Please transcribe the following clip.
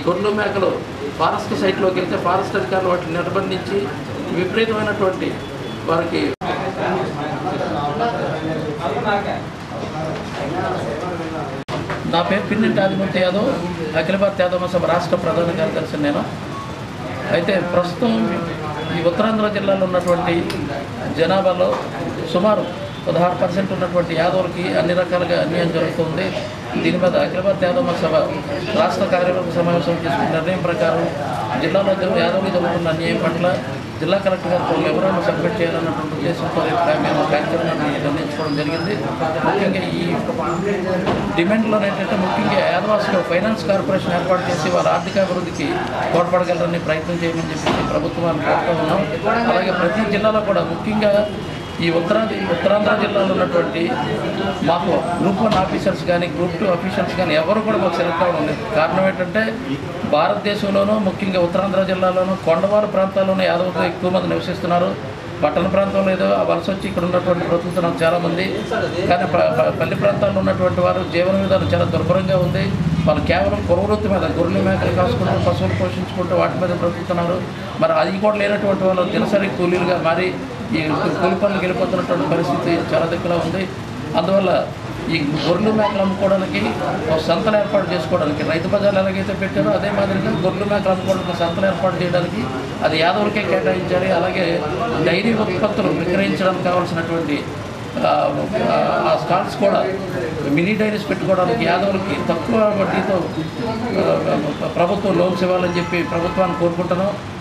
గొర్రెలు మేకలు ఫారెస్ట్ సైట్లోకి వెళ్తే ఫారెస్ట్ అధికారులు వాటిని నిర్బంధించి విపరీతమైనటువంటి వారికి నా పేరు పిన్నింటి ఆదిమూర్తి యాదవ్ అఖిల భారత యాదవ మహాసభ రాష్ట్ర ప్రధాన కార్యదర్శి నేను అయితే ప్రస్తుతం ఈ ఉత్తరాంధ్ర జిల్లాలో ఉన్నటువంటి జనాభాలో సుమారు పదహారు పర్సెంట్ ఉన్నటువంటి యాదవులకి అన్ని రకాలుగా అన్యాయం జరుగుతుంది దీని మీద అఖిల భారత యాదవ మహాసభ రాష్ట్ర కార్యవర్గ సమావేశం తీసుకున్న నిర్ణయం ప్రకారం జిల్లాలో జరు- యాదవులకు జరుగుతున్న అన్యాయం పట్ల జిల్లా కలెక్టర్ గారు కొన్ని వివరాలను సబ్మిట్ చేయాలన్నటువంటి ఉద్దేశంతో రేపు మేము కార్యక్రమాన్ని నిర్ణయించుకోవడం జరిగింది ముఖ్యంగా ఈ డిమాండ్లో ఏంటంటే ముఖ్యంగా యాదవాసులు ఫైనాన్స్ కార్పొరేషన్ ఏర్పాటు చేసి వారి ఆర్థిక అభివృద్ధికి తోడ్పడగలరని ప్రయత్నం చేయమని చెప్పి ప్రభుత్వాన్ని కోరుతూ ఉన్నాం అలాగే ప్రతి జిల్లాలో కూడా ముఖ్యంగా ఈ ఉత్తరాది ఉత్తరాంధ్ర జిల్లాలో ఉన్నటువంటి మాకు గ్రూప్ వన్ ఆఫీసర్స్ కానీ గ్రూప్ టూ ఆఫీసర్స్ కానీ ఎవరు కూడా మాకు సెలెక్ట్ అవ్వడం లేదు కారణం ఏంటంటే భారతదేశంలోనూ ముఖ్యంగా ఉత్తరాంధ్ర జిల్లాలోనూ కొండవారు ప్రాంతాల్లోనూ యాదవులు ఎక్కువ మంది నివసిస్తున్నారు పట్టణ ప్రాంతంలో ఏదో వలస వచ్చి ఇక్కడ ఉన్నటువంటి బ్రతుకుతున్నారు చాలామంది కానీ ప- ప- పల్లి ప్రాంతాల్లో ఉన్నటువంటి వారు జీవన విధానం చాలా దుర్భరంగా ఉంది వాళ్ళు కేవలం కురవృత్తి మీద గొర్రెలు మేకలు కాసుకుంటూ పశువులు పోషించుకుంటూ వాటి మీద బ్రతుకుతున్నారు మరి అది కూడా లేనటువంటి వాళ్ళు దినసరి కూలీలుగా మారి ఈ కూలి పనులకు వెళ్ళిపోతున్నటువంటి పరిస్థితి చాలా దగ్గర ఉంది అందువల్ల ఈ గొర్రెలు మేకలు అమ్ముకోవడానికి ఒక సంతలు ఏర్పాటు చేసుకోవడానికి రైతు బజార్లు ఎలాగైతే పెట్టారో అదే మాదిరిగా గొర్రెలు మేకలు అమ్ముకోవడానికి ఒక సంతలు ఏర్పాటు చేయడానికి అది యాదవులకే కేటాయించాలి అలాగే డైరీ ఉత్పత్తులు విక్రయించడానికి కావాల్సినటువంటి ఆ, ఆ స్టాల్స్ కూడా మినీ డైరీస్ పెట్టుకోవడానికి యాదవులకి తక్కువ వడ్డీతో ఆ, ప్రభుత్వం లోన్స్ ఇవ్వాలని చెప్పి ప్రభుత్వాన్ని కోరుకుంటున్నాం